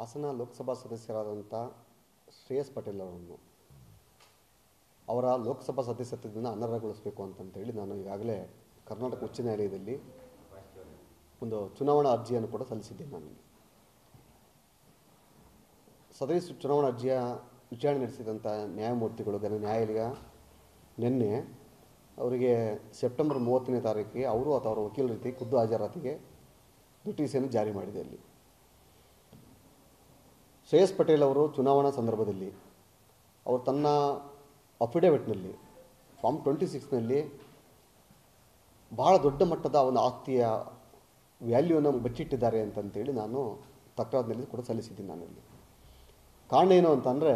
ಹಾಸನ ಲೋಕಸಭಾ ಸದಸ್ಯರಾದಂಥ ಶ್ರೇಯಸ್ ಪಟೇಲ್ ಅವರನ್ನು ಅವರ ಲೋಕಸಭಾ ಸದಸ್ಯತ್ವದಿಂದ ಅನರ್ಹಗೊಳಿಸಬೇಕು ಅಂತಂತೇಳಿ ನಾನು ಈಗಾಗಲೇ ಕರ್ನಾಟಕ ಉಚ್ಚ ನ್ಯಾಯಾಲಯದಲ್ಲಿ ಒಂದು ಚುನಾವಣಾ ಅರ್ಜಿಯನ್ನು ಕೂಡ ಸಲ್ಲಿಸಿದ್ದೇನೆ ನಾನು ಸದರಿ ಸು- ಚುನಾವಣಾ ಅರ್ಜಿಯ ವಿಚಾರಣೆ ನಡೆಸಿದಂಥ ನ್ಯಾಯಮೂರ್ತಿಗಳು ಗಣ ನ್ಯಾಯಾಲಯ ನಿನ್ನೆ ಅವರಿಗೆ ಸೆಪ್ಟೆಂಬರ್ ಮೂವತ್ತನೇ ತಾರೀಕಿಗೆ ಅವರು ಅಥವಾ ಅವರ ವಕೀಲರ ರೀತಿ ಖುದ್ದು ಹಾಜರಾತಿಗೆ ನೋಟಿಸನ್ನು ಜಾರಿ ಮಾಡಿದೆ ಅಲ್ಲಿ ಶ್ರೇಯಸ್ ಪಟೇಲ್ ಅವರು ಚುನಾವಣಾ ಸಂದರ್ಭದಲ್ಲಿ ಅವರು ತನ್ನ ಅಫಿಡವಿಟ್ನಲ್ಲಿ ಫಾರ್ಮ್ ಟ್ವೆಂಟಿ ಸಿಕ್ಸ್ನಲ್ಲಿ ಬಹಳ ದೊಡ್ಡ ಮಟ್ಟದ ಒಂದು ಆಸ್ತಿಯ ವ್ಯಾಲ್ಯೂವನ್ನು ಬಚ್ಚಿಟ್ಟಿದ್ದಾರೆ ಅಂತಂತೇಳಿ ನಾನು ತಕರಾರಿನಲ್ಲಿ ಕೂಡ ಸಲ್ಲಿಸಿದ್ದೀನಿ ನಾನಲ್ಲಿ ಕಾರಣ ಏನು ಅಂತಂದರೆ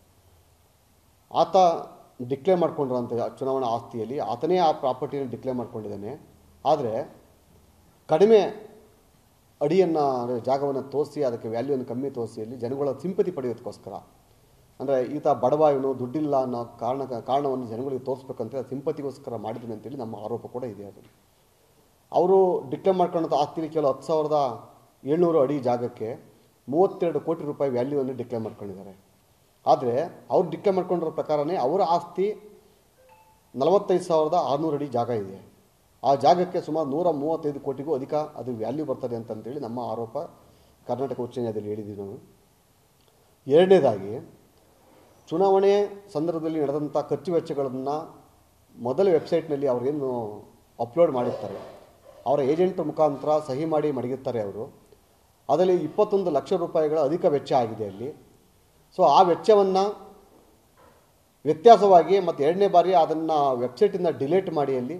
ಆತ ಡಿಕ್ಲೇರ್ ಮಾಡ್ಕೊಂಡಿರೋಂಥ ಚುನಾವಣಾ ಆಸ್ತಿಯಲ್ಲಿ ಆತನೇ ಆ ಪ್ರಾಪರ್ಟಿನ ಡಿಕ್ಲೇರ್ ಮಾಡ್ಕೊಂಡಿದ್ದಾನೆ ಆದರೆ ಕಡಿಮೆ ಅಡಿಯನ್ನು ಅಂದರೆ ಜಾಗವನ್ನು ತೋರಿಸಿ ಅದಕ್ಕೆ ವ್ಯಾಲ್ಯೂವನ್ನು ಕಮ್ಮಿ ತೋರಿಸಿ ಅಲ್ಲಿ ಜನಗಳ ಸಿಂಪತಿ ಪಡೆಯೋದಕ್ಕೋಸ್ಕರ ಅಂದರೆ ಈತ ಬಡವ ಇವನು ದುಡ್ಡಿಲ್ಲ ಅನ್ನೋ ಕಾರಣ ಕಾರಣವನ್ನು ಜನಗಳಿಗೆ ತೋರಿಸ್ಬೇಕಂತ ಸಿಂಪತಿಗೋಸ್ಕರ ಮಾಡಿದ್ದೀನಿ ಅಂತೇಳಿ ನಮ್ಮ ಆರೋಪ ಕೂಡ ಇದೆ ಅದು ಅವರು ಡಿಕ್ಲೇರ್ ಮಾಡ್ಕೊಂಡಂಥ ಆಸ್ತಿಲಿ ಕೇವಲ ಹತ್ತು ಸಾವಿರದ ಏಳ್ನೂರು ಅಡಿ ಜಾಗಕ್ಕೆ ಮೂವತ್ತೆರಡು ಕೋಟಿ ರೂಪಾಯಿ ವ್ಯಾಲ್ಯೂವನ್ನು ಡಿಕ್ಲೇರ್ ಮಾಡ್ಕೊಂಡಿದ್ದಾರೆ ಆದರೆ ಅವ್ರು ಡಿಕ್ಲೇರ್ ಮಾಡ್ಕೊಂಡಿರೋ ಪ್ರಕಾರನೇ ಅವರ ಆಸ್ತಿ ನಲವತ್ತೈದು ಸಾವಿರದ ಆರುನೂರು ಅಡಿ ಜಾಗ ಇದೆ ಆ ಜಾಗಕ್ಕೆ ಸುಮಾರು ನೂರ ಮೂವತ್ತೈದು ಕೋಟಿಗೂ ಅಧಿಕ ಅದು ವ್ಯಾಲ್ಯೂ ಬರ್ತದೆ ಅಂತಂತೇಳಿ ನಮ್ಮ ಆರೋಪ ಕರ್ನಾಟಕ ಉಚ್ಚ ನ್ಯಾಯಾಲಯದಲ್ಲಿ ಹೇಳಿದ್ದೀವಿ ನಾವು ಎರಡನೇದಾಗಿ ಚುನಾವಣೆ ಸಂದರ್ಭದಲ್ಲಿ ನಡೆದಂಥ ಖರ್ಚು ವೆಚ್ಚಗಳನ್ನು ಮೊದಲ ವೆಬ್ಸೈಟ್ನಲ್ಲಿ ಅವರೇನು ಅಪ್ಲೋಡ್ ಮಾಡಿರ್ತಾರೆ ಅವರ ಏಜೆಂಟ್ ಮುಖಾಂತರ ಸಹಿ ಮಾಡಿ ಮಡಗಿರ್ತಾರೆ ಅವರು ಅದರಲ್ಲಿ ಇಪ್ಪತ್ತೊಂದು ಲಕ್ಷ ರೂಪಾಯಿಗಳ ಅಧಿಕ ವೆಚ್ಚ ಆಗಿದೆ ಅಲ್ಲಿ ಸೊ ಆ ವೆಚ್ಚವನ್ನು ವ್ಯತ್ಯಾಸವಾಗಿ ಮತ್ತು ಎರಡನೇ ಬಾರಿ ಅದನ್ನು ವೆಬ್ಸೈಟಿಂದ ಡಿಲೀಟ್ ಮಾಡಿ ಅಲ್ಲಿ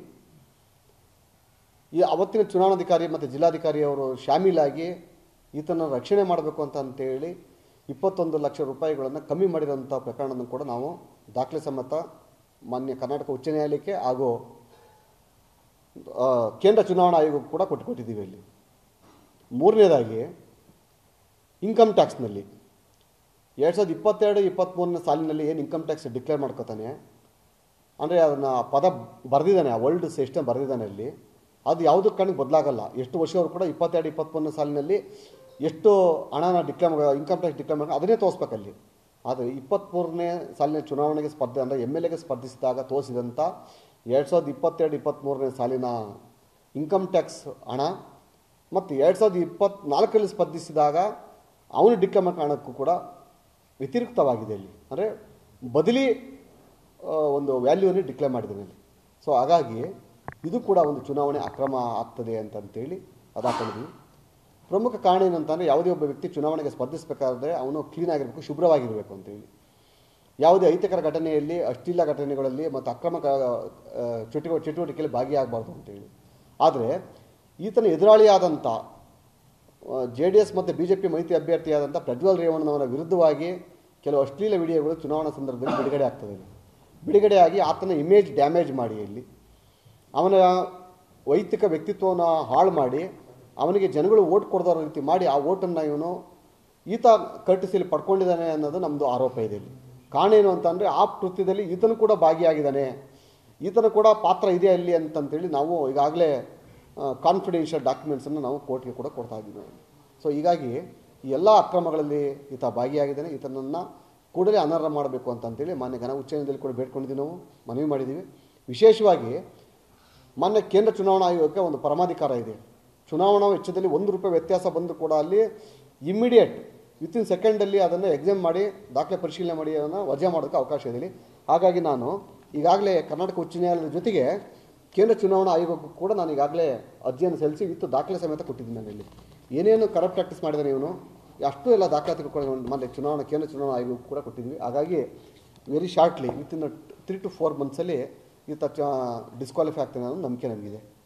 ಈ ಅವತ್ತಿನ ಚುನಾವಣಾಧಿಕಾರಿ ಮತ್ತು ಜಿಲ್ಲಾಧಿಕಾರಿ ಅವರು ಶಾಮೀಲಾಗಿ ಈತನ ರಕ್ಷಣೆ ಮಾಡಬೇಕು ಅಂತ ಅಂತೇಳಿ ಇಪ್ಪತ್ತೊಂದು ಲಕ್ಷ ರೂಪಾಯಿಗಳನ್ನು ಕಮ್ಮಿ ಮಾಡಿರೋಂಥ ಪ್ರಕರಣವನ್ನು ಕೂಡ ನಾವು ದಾಖಲೆ ಸಮೇತ ಮಾನ್ಯ ಕರ್ನಾಟಕ ಉಚ್ಚ ನ್ಯಾಯಾಲಯಕ್ಕೆ ಹಾಗೂ ಆ, ಕೇಂದ್ರ ಚುನಾವಣಾ ಆಯೋಗಕ್ಕೂ ಕೂಡ ಕೊಟ್ಟುಕೊಟ್ಟಿದ್ದೀವಿ ಇಲ್ಲಿ ಮೂರನೇದಾಗಿ ಇನ್ಕಮ್ ಟ್ಯಾಕ್ಸ್ನಲ್ಲಿ ಎರಡು ಸಾವಿರದ ಇಪ್ಪತ್ತೆರಡು ಇಪ್ಪತ್ತ್ಮೂರನೇ ಸಾಲಿನಲ್ಲಿ ಏನು ಇನ್ಕಮ್ ಟ್ಯಾಕ್ಸ್ ಡಿಕ್ಲೇರ್ ಮಾಡ್ಕೋತಾನೆ ಅಂದರೆ ಅದನ್ನು ಪದ ಬರೆದಿದ್ದಾನೆ ಆ ವರ್ಲ್ಡ್ ಸಿಸ್ಟಮ್ ಬರೆದಿದ್ದಾನೆ ಅಲ್ಲಿ ಅದು ಯಾವುದೂ ಕಾರಣಕ್ಕೆ ಬದಲಾಗಲ್ಲ ಎಷ್ಟು ವರ್ಷವರು ಕೂಡ ಇಪ್ಪತ್ತೆರಡು ಇಪ್ಪತ್ತ್ಮೂರನೇ ಸಾಲಿನಲ್ಲಿ ಎಷ್ಟು ಹಣನ ಡಿಕ್ಲೇರ್ ಇನ್ಕಮ್ ಟ್ಯಾಕ್ಸ್ ಡಿಕ್ಲೇರ್ ಮಾಡಿ ಅದನ್ನೇ ತೋರಿಸ್ಬೇಕಲ್ಲಿ ಆದರೆ ಇಪ್ಪತ್ತ್ಮೂರನೇ ಸಾಲಿನ ಚುನಾವಣೆಗೆ ಸ್ಪರ್ಧೆ ಅಂದರೆ ಎಮ್ ಎಲ್ ಎಗೆ ಸ್ಪರ್ಧಿಸಿದಾಗ ತೋರಿಸಿದಂಥ ಎರಡು ಸಾವಿರದ ಇಪ್ಪತ್ತೆರಡು ಇಪ್ಪತ್ತ್ಮೂರನೇ ಸಾಲಿನ ಇನ್ಕಮ್ ಟ್ಯಾಕ್ಸ್ ಹಣ ಮತ್ತು ಎರಡು ಸಾವಿರದ ಇಪ್ಪತ್ತ್ನಾಲ್ಕರಲ್ಲಿ ಸ್ಪರ್ಧಿಸಿದಾಗ ಅವನು ಡಿಕ್ಲೇರ್ ಮಾಡೋ ಹಣಕ್ಕೂ ಕೂಡ ವ್ಯತಿರಿಕ್ತವಾಗಿದೆ ಇಲ್ಲಿ ಅಂದರೆ ಬದಲಿ ಆ, ಒಂದು ವ್ಯಾಲ್ಯೂವನ್ನು ಡಿಕ್ಲೇರ್ ಮಾಡಿದ್ದಾನೆ ಅಲ್ಲಿ ಸೊ ಹಾಗಾಗಿ ಇದು ಕೂಡ ಒಂದು ಚುನಾವಣೆ ಅಕ್ರಮ ಆಗ್ತದೆ ಅಂತಂತೇಳಿ ಅದು ಹಾಕೊಂಡಿದ್ವಿ ಪ್ರಮುಖ ಕಾರಣ ಏನಂತಂದರೆ ಯಾವುದೇ ಒಬ್ಬ ವ್ಯಕ್ತಿ ಚುನಾವಣೆಗೆ ಸ್ಪರ್ಧಿಸಬೇಕಾದ್ರೆ ಅವನು ಕ್ಲೀನ್ ಆಗಿರಬೇಕು ಶುಭ್ರವಾಗಿರಬೇಕು ಅಂತೇಳಿ ಯಾವುದೇ ಅಹಿತಕರ ಘಟನೆಯಲ್ಲಿ ಅಶ್ಲೀಲ ಘಟನೆಗಳಲ್ಲಿ ಮತ್ತು ಅಕ್ರಮ ಕ- ಆ, ಚಟುವ ಚಟುವಟಿಕೆಯಲ್ಲಿ ಭಾಗಿಯಾಗಬಾರ್ದು ಅಂತೇಳಿ ಆದರೆ ಈತನ ಎದುರಾಳಿಯಾದಂಥ ಜೆ ಡಿ ಎಸ್ ಮತ್ತು ಬಿ ಜೆ ಪಿ ಮೈತ್ರಿ ಅಭ್ಯರ್ಥಿಯಾದಂಥ ಪ್ರಜ್ವಲ್ ರೇವಣ್ಣನವರ ವಿರುದ್ಧವಾಗಿ ಕೆಲವು ಅಶ್ಲೀಲ ವಿಡಿಯೋಗಳು ಚುನಾವಣಾ ಸಂದರ್ಭದಲ್ಲಿ ಬಿಡುಗಡೆ ಆಗ್ತದೆ ಇಲ್ಲಿ. ಬಿಡುಗಡೆಯಾಗಿ ಆತನ ಇಮೇಜ್ ಡ್ಯಾಮೇಜ್ ಮಾಡಿ ಇಲ್ಲಿ ಅವನ ವೈಯಕ್ತಿಕ ವ್ಯಕ್ತಿತ್ವವನ್ನು ಹಾಳು ಮಾಡಿ ಅವನಿಗೆ ಜನಗಳು ಓಟ್ ಕೊಡದೋ ರೀತಿ ಮಾಡಿ ಆ ಓಟನ್ನು ಇವನು ಈತ ಕರ್ಟಿಸಿಲಿ ಪಡ್ಕೊಂಡಿದ್ದಾನೆ ಅನ್ನೋದು ನಮ್ಮದು ಆರೋಪ ಇದೆ ಇಲ್ಲಿ ಕಾರಣ ಏನು ಅಂತಂದರೆ ಆ ಕೃತ್ಯದಲ್ಲಿ ಈತನು ಕೂಡ ಭಾಗಿಯಾಗಿದ್ದಾನೆ ಈತನ ಕೂಡ ಪಾತ್ರ ಇದೆ ಅಲ್ಲಿ ಅಂತಂತೇಳಿ ನಾವು ಈಗಾಗಲೇ ಕಾನ್ಫಿಡೆನ್ಷಿಯಲ್ ಡಾಕ್ಯುಮೆಂಟ್ಸನ್ನು ನಾವು ಕೋರ್ಟ್ಗೆ ಕೂಡ ಕೊಡ್ತಾ ಇದ್ದೀವಿ ನಾವು. ಸೊ ಹೀಗಾಗಿ ಈ ಎಲ್ಲ ಅಕ್ರಮಗಳಲ್ಲಿ ಈತ ಭಾಗಿಯಾಗಿದ್ದಾನೆ ಈತನನ್ನು ಕೂಡಲೇ ಅನರ್ಹ ಮಾಡಬೇಕು ಅಂತಂತೇಳಿ ಮಾನ್ಯ ಘನ ಉಚ್ಚ ನ್ಯಾಯಾಲಯದಲ್ಲಿ ಕೂಡ ಬೇಡ್ಕೊಂಡಿದ್ದೀವಿ ನಾವು ಮನವಿ ಮಾಡಿದ್ದೀವಿ ವಿಶೇಷವಾಗಿ ಮಾನ್ಯ ಕೇಂದ್ರ ಚುನಾವಣಾ ಆಯೋಗಕ್ಕೆ ಒಂದು ಪರಮಾಧಿಕಾರ ಇದೆ ಚುನಾವಣಾ ವೆಚ್ಚದಲ್ಲಿ ಒಂದು ರೂಪಾಯಿ ವ್ಯತ್ಯಾಸ ಬಂದರೂ ಕೂಡ ಅಲ್ಲಿ ಇಮ್ಮಿಡಿಯೇಟ್ ವಿತಿನ್ ಸೆಕೆಂಡಲ್ಲಿ ಅದನ್ನು ಎಕ್ಸಾಮ್ ಮಾಡಿ ದಾಖಲೆ ಪರಿಶೀಲನೆ ಮಾಡಿ ಅದನ್ನು ವಜಾ ಮಾಡೋಕ್ಕೆ ಅವಕಾಶ ಇದೆ ಇಲ್ಲಿ. ಹಾಗಾಗಿ ನಾನು ಈಗಾಗಲೇ ಕರ್ನಾಟಕ ಉಚ್ಚ ನ್ಯಾಯಾಲಯದ ಜೊತೆಗೆ ಕೇಂದ್ರ ಚುನಾವಣಾ ಆಯೋಗಕ್ಕೂ ಕೂಡ ನಾನು ಈಗಾಗಲೇ ಅರ್ಜಿಯನ್ನು ಸಲ್ಲಿಸಿ ವಿತ್ತು ದಾಖಲೆ ಸಮೇತ ಕೊಟ್ಟಿದ್ದೀನಿ ನಾನು ಇಲ್ಲಿ ಏನೇನು ಕರಪ್ಟ್ ಪ್ರಾಕ್ಟೀಸ್ ಮಾಡಿದ್ದಾನೆ ಇವನು ಅಷ್ಟು ಎಲ್ಲ ದಾಖಲಾತಿಗಳು ಕೂಡ ಮೊನ್ನೆ ಚುನಾವಣಾ ಕೇಂದ್ರ ಚುನಾವಣಾ ಆಯೋಗಕ್ಕೂ ಕೂಡ ಕೊಟ್ಟಿದ್ವಿ ಹಾಗಾಗಿ very shortly within three to four ಮಂತ್ಸಲ್ಲಿ ಈತ ಡಿಸ್ಕ್ವಾಲಿಫೈ ಆಗ್ತಾನೆ ಅನ್ನೋ ನಂಬಿಕೆ ನನಗಿದೆ